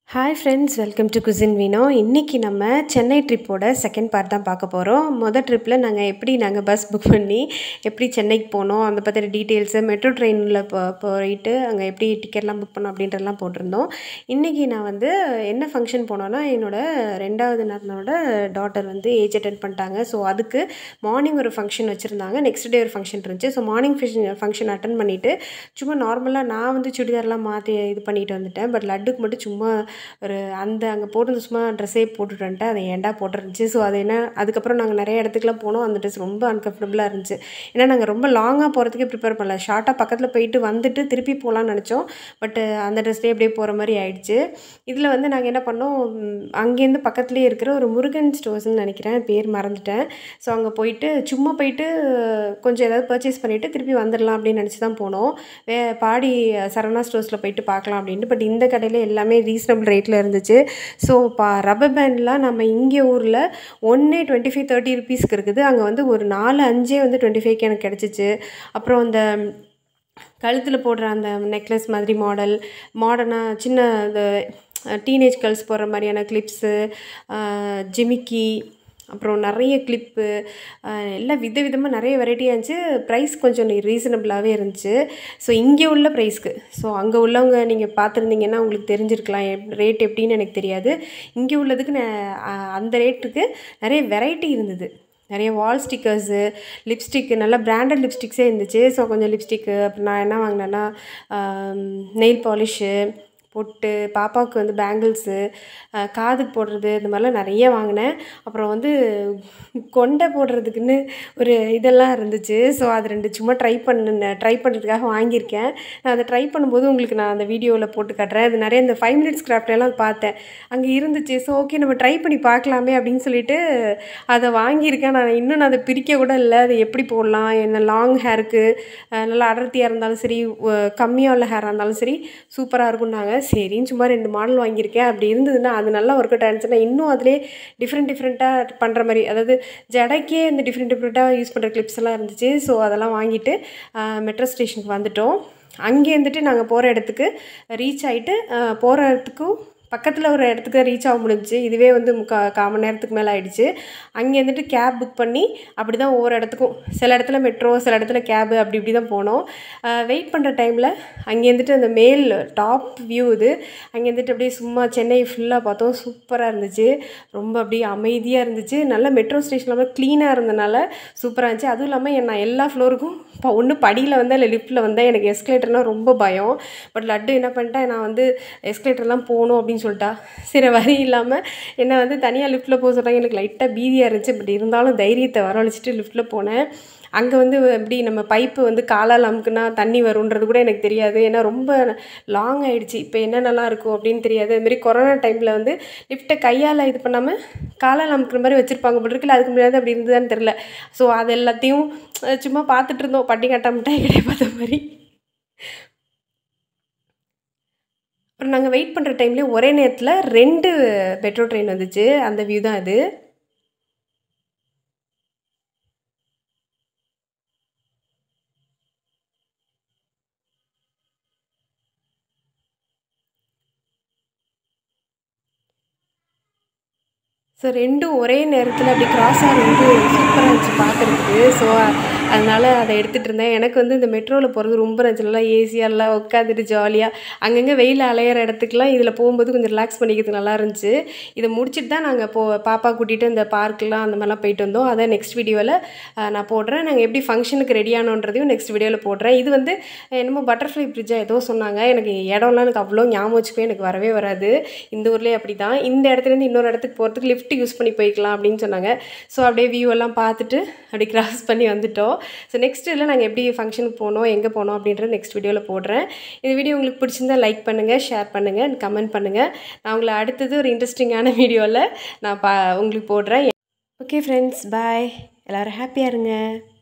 hi friends welcome to குசின் வீனோ இன்றைக்கி நம்ம சென்னை ட்ரிப்போட செகண்ட் பார்ட் தான் பார்க்க போகிறோம் மொதல் ட்ரிப்பில் நாங்கள் எப்படி நாங்கள் பஸ் புக் பண்ணி எப்படி சென்னைக்கு போனோம் அந்த பற்றின டீட்டெயில்ஸு மெட்ரோ ட்ரெயினில் போ போயிட்டு அங்கே எப்படி டிக்கெட்லாம் புக் பண்ணோம் அப்படின்றதெல்லாம் போட்டிருந்தோம் இன்றைக்கி நான் வந்து என்ன ஃபங்க்ஷன் போனோன்னா என்னோடய ரெண்டாவது நாளோட டாட்டர் வந்து ஏஜ் அட்டன் பண்ணிட்டாங்க ஸோ அதுக்கு மார்னிங் ஒரு ஃபங்க்ஷன் வச்சுருந்தாங்க நெக்ஸ்ட் டே ஒரு ஃபங்க்ஷன் இருந்துச்சு ஸோ மார்னிங் ஃபங்க்ஷன் அட்டன் பண்ணிவிட்டு சும்மா நார்மலாக நான் வந்து சுடிதார்லாம் மாற்றி இது பண்ணிட்டு வந்துட்டேன் பட் லட்டுக்கு மட்டும் சும்மா ஒரு அந்த அங்கே போட்டிருந்த சும்மா ட்ரெஸ்ஸே போட்டுட்டு வந்துட்டேன் அதை ஏன்டா போட்டுருந்துச்சு ஸோ அது என்ன அதுக்கப்புறம் நாங்கள் நிறைய இடத்துக்குலாம் போனோம் அந்த ட்ரெஸ் ரொம்ப அன்கம்ஃபர்டபுளாக இருந்துச்சு ஏன்னா நாங்கள் ரொம்ப லாங்காக போகிறதுக்கே ப்ரிப்பேர் பண்ணல ஷார்ட்டாக பக்கத்தில் போயிட்டு வந்துட்டு திருப்பி போகலான்னு நினச்சோம் பட் அந்த ட்ரெஸ்லேயே அப்படியே போகிற மாதிரி ஆயிடுச்சு இதில் வந்து நாங்கள் என்ன பண்ணோம் ம், அங்கேருந்து பக்கத்துலேயே இருக்கிற ஒரு முருகன் ஸ்டோர்ஸ்னு நினைக்கிறேன் பேர் மறந்துட்டேன் ஸோ அங்கே போயிட்டு சும்மா போயிட்டு கொஞ்சம் ஏதாவது பர்ச்சேஸ் பண்ணிவிட்டு திருப்பி வந்துடலாம் அப்படின்னு நினச்சி தான் போனோம் வே பாடி சரவணா ஸ்டோர்ஸில் போயிட்டு பார்க்கலாம் அப்படின்ட்டு பட் இந்த கடையில் எல்லாமே ரீசனபிள் ரேட்டில் இருந்துச்சு ஸோ பா ரப்பர் பேண்ட்லாம் நம்ம இங்கே ஊரில் ஒன்றே டுவெண்ட்டி ஃபைவ் தேர்ட்டி ருபீஸ்க்கு இருக்குது அங்கே வந்து ஒரு நாலு அஞ்சே வந்து டுவெண்ட்டி ஃபைவ்க்கு எனக்கு கிடச்சிச்சு அப்புறம் அந்த கழுத்தில் போடுற அந்த நெக்லஸ் மாதிரி மாடல் மாடர்னாக சின்ன இந்த டீனேஜ் கேர்ள்ஸ் போடுற மாதிரியான கிளிப்ஸு ஜிமிக்கி அப்புறம் நிறைய கிளிப்பு எல்லாம் வித விதமாக நிறைய வெரைட்டியாக இருந்துச்சு ப்ரைஸ் கொஞ்சம் ரீசனபிளாகவே இருந்துச்சு ஸோ இங்கே உள்ள ப்ரைஸ்க்கு ஸோ அங்கே உள்ளவங்க நீங்கள் பார்த்துருந்தீங்கன்னா உங்களுக்கு தெரிஞ்சிருக்கலாம் எப் ரேட் எப்படின்னு எனக்கு தெரியாது இங்கே உள்ளதுக்கு நான் அ- அந்த ரேட்டுக்கு நிறைய வெரைட்டி இருந்தது நிறைய வால் ஸ்டிக்கர்ஸு லிப்ஸ்டிக்கு நல்லா பிராண்டட் லிப்ஸ்டிக்ஸே இருந்துச்சு ஸோ கொஞ்சம் லிப்ஸ்டிக்கு அப்புறம் நான் என்ன வாங்கினேன்னா நெயில் பாலிஷு பொட்டு பாப்பாவுக்கு வந்து பேங்கிள்ஸு காதுக்கு போடுறது இந்த மாதிரிலாம் நிறைய வாங்கினேன் அப்புறம் வந்து கொண்டை போடுறதுக்குன்னு ஒரு இதெல்லாம் இருந்துச்சு ஸோ அது ரெண்டு சும்மா ட்ரை பண்ண ட்ரை பண்ணுறதுக்காக வாங்கியிருக்கேன் நான் அதை ட்ரை பண்ணும்போது உங்களுக்கு நான் அந்த வீடியோவில் போட்டு காட்டுறேன் அது நிறைய இந்த ஃபைவ் மினிட்ஸ் கிராஃப்டெல்லாம் பார்த்தேன் அங்கே இருந்துச்சு ஸோ ஓகே நம்ம ட்ரை பண்ணி பார்க்கலாமே அப்படின்னு சொல்லிட்டு அதை வாங்கியிருக்கேன் நான் இன்னும் நான் அதை பிரிக்க கூட இல்லை அது எப்படி போடலாம் என்ன லாங் ஹேருக்கு நல்லா அடர்த்தியாக இருந்தாலும் சரி ஒ- கம்மியாக உள்ள ஹேராக இருந்தாலும் சரி சூப்பராக இருக்கும்னாங்க சரின்னு சும்மா ரெண்டு மாடல் வாங்கியிருக்கேன் அப்படி இருந்ததுன்னா அது நல்லா ஒர்க் அவுட் ஆனிச்சுன்னா இன்னும் அதிலே டிஃப்ரெண்ட் டிஃப்ரெண்ட்டாக பண்ணுற மாதிரி அதாவது ஜடைக்கே இந்த டிஃப்ரெண்ட் டிஃப்ரெண்ட்டாக யூஸ் பண்ணுற கிளிப்ஸ் எல்லாம் இருந்துச்சு ஸோ அதெல்லாம் வாங்கிட்டு மெட்ரோ ஸ்டேஷனுக்கு வந்துட்டோம் அங்கே இருந்துட்டு நாங்கள் போகிற இடத்துக்கு ரீச் ஆகிட்டு போகிற இடத்துக்கும் பக்கத்தில் ஒரு இடத்துக்கு ரீச் ஆக முடிஞ்சுச்சு இதுவே வந்து முக்கா கால் மணி நேரத்துக்கு மேலே ஆயிடுச்சு அங்கே இருந்துட்டு கேப் புக் பண்ணி அப்படி தான் ஒவ்வொரு இடத்துக்கும் சில இடத்துல மெட்ரோ சில இடத்துல கேபு அப்படி இப்படி தான் போனோம் வெயிட் பண்ணுற டைமில் அங்கே இருந்துட்டு அந்த மேல் டாப் வியூ இது அங்கே இருந்துட்டு அப்படியே சும்மா சென்னை ஃபுல்லாக பார்த்தோம் சூப்பராக இருந்துச்சு ரொம்ப அப்படியே அமைதியாக இருந்துச்சு நல்ல மெட்ரோ ஸ்டேஷன் ரொம்ப க்ளீனாக இருந்தனால சூப்பராக இருந்துச்சு அதுவும் இல்லாமல் நான் எல்லா ஃப்ளோருக்கும் இப்போ ஒன்று படியில் வந்தேன் இல்லை லிஃப்ட்டில் வந்தேன் எனக்கு எஸ்கலேட்டர்னால் ரொம்ப பயம் பட் லட்டு என்ன பண்ணிட்டேன் நான் வந்து எஸ்கலேட்டர்லாம் போகணும் அப்படின்னு சொல்லிட்டா சரி வழி இல்லாமல் என்னை வந்து தனியாக லிஃப்ட்டில் போக சொல்கிறாங்க எனக்கு லைட்டாக பீதியாக இருந்துச்சு பட் இருந்தாலும் தைரியத்தை வரவழைச்சிட்டு லிஃப்ட்டில் போனேன் அங்கே வந்து எப்படி நம்ம பைப்பு வந்து காலால் அமுக்குனா தண்ணி வரும்ன்றது கூட எனக்கு தெரியாது ஏன்னா ரொம்ப லாங் ஆயிடுச்சு இப்போ என்னென்னலாம் இருக்கும் அப்படின்னு தெரியாது அதுமாரி கொரோனா டைமில் வந்து லிஃப்ட்டை கையால் இது பண்ணாமல் காலால் அமுக்குற மாதிரி வச்சுருப்பாங்க போல இருக்குல்ல அதுக்கு முன்னாடி அப்படி இருந்ததுன்னு தெரில ஸோ அது எல்லாத்தையும் அஹ், சும்மா பார்த்துட்டு இருந்தோம் பட்டி கட்ட மிட்டாய் கிடையாது பார்த்த மாதிரி அப்புறம் நாங்கள் வெயிட் பண்ணுற டைம்லேயே ஒரே நேரத்தில் ரெண்டு மெட்ரோ ட்ரெயின் வந்துச்சு அந்த வியூ தான் அது ஸோ ரெண்டும் ஒரே நேரத்தில் அப்படி கிராஸ் ஆகிறது சூப்பராக இருந்துச்சு பார்க்குறதுக்கு ஸோ அதனால் அதை எடுத்துகிட்டு இருந்தேன் எனக்கு வந்து இந்த மெட்ரோவில் போகிறது ரொம்ப இருந்துச்சு நல்லா ஏசியாக எல்லாம் உட்காந்துட்டு ஜாலியாக அங்கங்கே வெயில் அலையிற இடத்துக்குலாம் இதில் போகும்போது கொஞ்சம் ரிலாக்ஸ் பண்ணிக்கிறதுக்கு நல்லா இருந்துச்சு இதை முடிச்சுட்டு தான் நாங்கள் போ பாப்பா கூட்டிகிட்டு இந்த பார்க்கெலாம் அந்த மாதிரிலாம் போயிட்டு வந்தோம் அதை நெக்ஸ்ட் வீடியோவில் நான் போடுறேன் நாங்கள் எப்படி ஃபங்க்ஷனுக்கு ரெடி ஆனோன்றதையும் நெக்ஸ்ட் வீடியோவில் போடுறேன் இது வந்து என்னமோ பட்டர்ஃப்ளை பிரிட்ஜா ஏதோ சொன்னாங்க எனக்கு இடம்லாம் எனக்கு அவ்வளோ ஞாபகம் வச்சுக்கவே எனக்கு வரவே வராது இந்த ஊர்லேயே அப்படி தான் இந்த இடத்துலேருந்து இன்னொரு இடத்துக்கு போகிறதுக்கு லிஃப்ட் யூஸ் பண்ணி போய்க்கலாம் அப்படின்னு சொன்னாங்க ஸோ அப்படியே வியூ எல்லாம் பார்த்துட்டு அப்படி கிராஸ் பண்ணி வந்துட்டோம் ஸோ நெக்ஸ்ட் இதில் நாங்கள் எப்படி ஃபங்க்ஷனுக்கு போனோம் எங்கே போனோம் அப்படின்றது நெக்ஸ்ட் வீடியோவில் போடுறேன் இந்த வீடியோ உங்களுக்கு பிடிச்சிருந்தா லைக் பண்ணுங்கள் ஷேர் பண்ணுங்கள் கமெண்ட் பண்ணுங்கள் நான் உங்களை அடுத்தது ஒரு இன்ட்ரெஸ்டிங்கான வீடியோவில் நான் பா உங்களுக்கு போடுறேன் ஓகே ஃப்ரெண்ட்ஸ் பாய் எல்லோரும் ஹாப்பியாக இருங்க